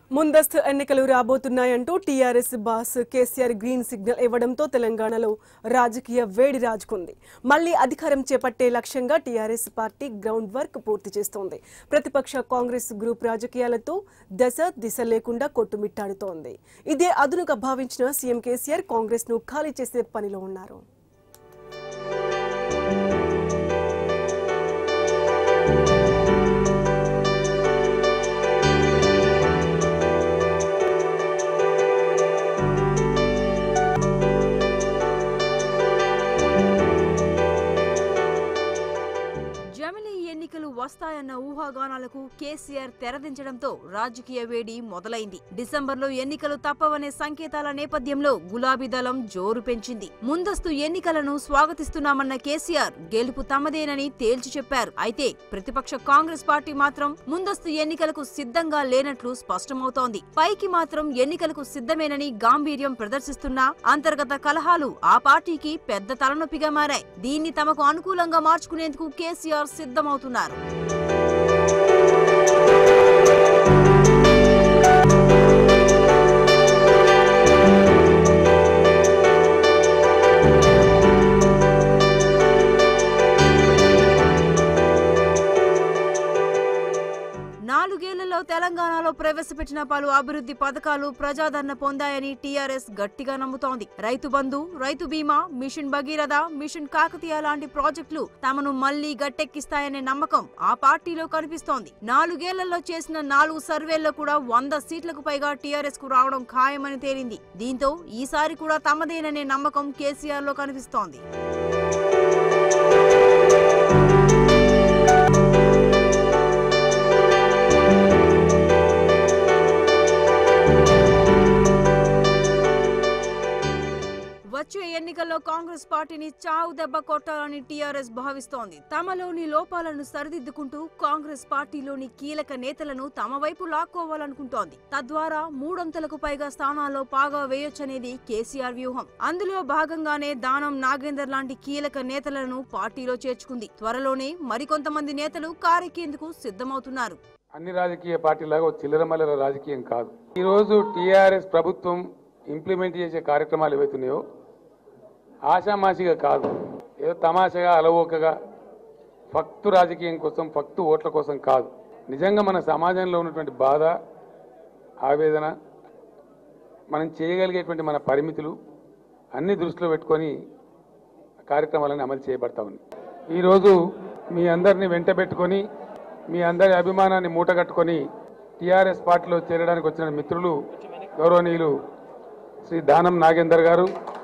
ముందస్తు ఎన్నికలు రాబోతున్నాయంటూ TRS boss KCR green signal ఇవ్వడంతో తెలంగాణలో రాజకీయ వేడి రాజుకుంది మళ్లీ అధికారం చేపట్టే లక్ష్యంగా టీఆర్ఎస్ పార్టీ గ్రౌండ్ వర్క్ పూర్తి చేస్తోంది ప్రతిపక్ష కాంగ్రెస్ గ్రూప్ రాజకీయాలతో దశ దిశ లేకుండా కొట్టుమిట్టాడుతోంది ఇదే అదునుగా భావించిన సీఎం కేసీఆర్ కాంగ్రెస్ ను ఖాళీ చేసే పనిలో ఉన్నారు జమిలీ ఎన్నికలు వస్తాయన్న ఊహాగానాలకు కేసీఆర్ తెరదించడంతో రాజకీయ వేడి మొదలైంది డిసెంబర్లో ఎన్నికలు తప్పవనే సంకేతాల నేపథ్యంలో గులాబీ దళం జోరు పెంచింది ముందస్తు ఎన్నికలను స్వాగతిస్తున్నామన్న కేసీఆర్ గెలుపు తమదేనని తేల్చి చెప్పారు అయితే ప్రతిపక్ష కాంగ్రెస్ పార్టీ మాత్రం ముందస్తు ఎన్నికలకు సిద్ధంగా లేనట్లు స్పష్టమవుతోంది పైకి మాత్రం ఎన్నికలకు సిద్ధమేనని గాంభీర్యం ప్రదర్శిస్తున్నా అంతర్గత కలహాలు ఆ పార్టీకి పెద్ద తలనొప్పిగా మారాయి దీన్ని తమకు అనుకూలంగా మార్చుకునేందుకు కేసీఆర్ సిద్ధమవుతున్నారు నాలుగేళ్లలో తెలంగాణలో ప్రవేశపెట్టిన పలు అభివృద్ధి పథకాలు ప్రజాదరణ పొందాయని టీఆర్ఎస్ గట్టిగా నమ్ముతోంది రైతు బంధు రైతు బీమా మిషన్ భగీరథ మిషన్ కాకతీయ లాంటి ప్రాజెక్టులు తమను మళ్లీ గట్టెక్కిస్తాయనే నమ్మకం ఆ పార్టీలో కనిపిస్తోంది నాలుగేళ్లలో చేసిన నాలుగు సర్వేల్లో కూడా వంద సీట్లకు పైగా టీఆర్ఎస్ కు రావడం ఖాయమని తేలింది దీంతో ఈసారి కూడా తమదేననే నమ్మకం కేసీఆర్ లో కనిపిస్తోంది వచ్చే ఎన్నికల్లో కాంగ్రెస్ పార్టీని చావు దెబ్బ కొట్టాలని టీఆర్ఎస్ భావిస్తోంది తమలోని లోపాలను సరిదిద్దుకుంటూ కాంగ్రెస్ పార్టీలోని కీలక నేతలను తమ వైపు లాక్కోవాలనుకుంటోంది తద్వారా మూడొంతలకు పైగా స్థానాల్లో పాగా వేయొచ్చనేది కేసీఆర్ వ్యూహం అందులో భాగంగానే దానం నాగేందర్ లాంటి కీలక నేతలను పార్టీలో చేర్చుకుంది త్వరలోనే మరికొంతమంది నేతలు కారెక్కేందుకు సిద్ధమవుతున్నారు అన్ని రాజకీయ పార్టీలాగా ఒక చిల్లరమల్లర రాజకీయం కాదు ఈరోజు టీఆర్ఎస్ ప్రభుత్వం ఇంప్లిమెంట్ చేసే కార్యక్రమాలు ఏవైతున్నాయో ఆషామాషిగా కాదు ఏదో తమాషగా అలవోకగా ఫక్తు రాజకీయం కోసం ఫక్తు ఓట్ల కోసం కాదు నిజంగా మన సమాజంలో ఉన్నటువంటి బాధ ఆవేదన మనం చేయగలిగేటువంటి మన పరిమితులు అన్ని దృష్టిలో పెట్టుకొని కార్యక్రమాలను అమలు చేయబడతా ఉంది ఈరోజు మీ అందరిని వెంట పెట్టుకొని మీ అందరి అభిమానాన్ని మూటగట్టుకొని టీఆర్ఎస్ పార్టీలో చేరడానికి వచ్చిన మిత్రులు గౌరవనీయులు శ్రీ దానం నాగేందర్ గారు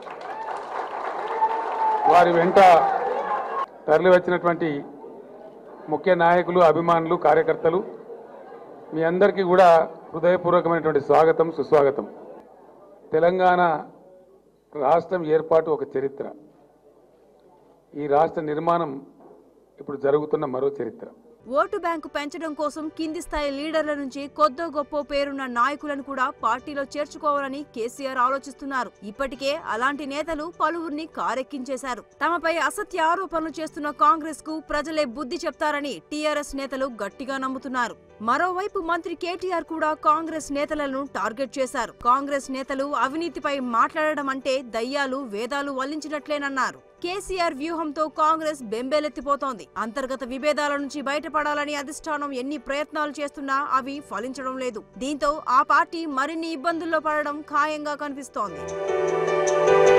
వారి వెంట తరలి వచ్చినటువంటి ముఖ్య నాయకులు అభిమానులు కార్యకర్తలు మీ అందరికీ కూడా హృదయపూర్వకమైనటువంటి స్వాగతం సుస్వాగతం తెలంగాణ రాష్ట్రం ఏర్పాటు ఒక చరిత్ర ఈ రాష్ట్ర నిర్మాణం ఇప్పుడు జరుగుతున్న మరో చరిత్ర ఓటు బ్యాంకు పెంచడం కోసం కింది స్థాయి లీడర్ల నుంచి కొద్దో గొప్ప పేరున్న నాయకులను కూడా పార్టీలో చేర్చుకోవాలని కేసీఆర్ ఆలోచిస్తున్నారు ఇప్పటికే అలాంటి నేతలు పలువురిని కారెక్కించేశారు తమపై అసత్య ఆరోపణలు చేస్తున్న కాంగ్రెస్ కు ప్రజలే బుద్ధి చెప్తారని టీఆర్ఎస్ నేతలు గట్టిగా నమ్ముతున్నారు మరోవైపు మంత్రి కేటీఆర్ కూడా కాంగ్రెస్ నేతలను టార్గెట్ చేశారు కాంగ్రెస్ నేతలు అవినీతిపై మాట్లాడడం అంటే దయ్యాలు వేదాలు వల్లించినట్లేనన్నారు కేసీఆర్ వ్యూహంతో కాంగ్రెస్ బెంబేలెత్తిపోతోంది అంతర్గత విభేదాల నుంచి బయటపడాలని అధిష్టానం ఎన్ని ప్రయత్నాలు చేస్తున్నా అవి ఫలించడం లేదు దీంతో ఆ పార్టీ మరిన్ని ఇబ్బందుల్లో పడడం ఖాయంగా కనిపిస్తోంది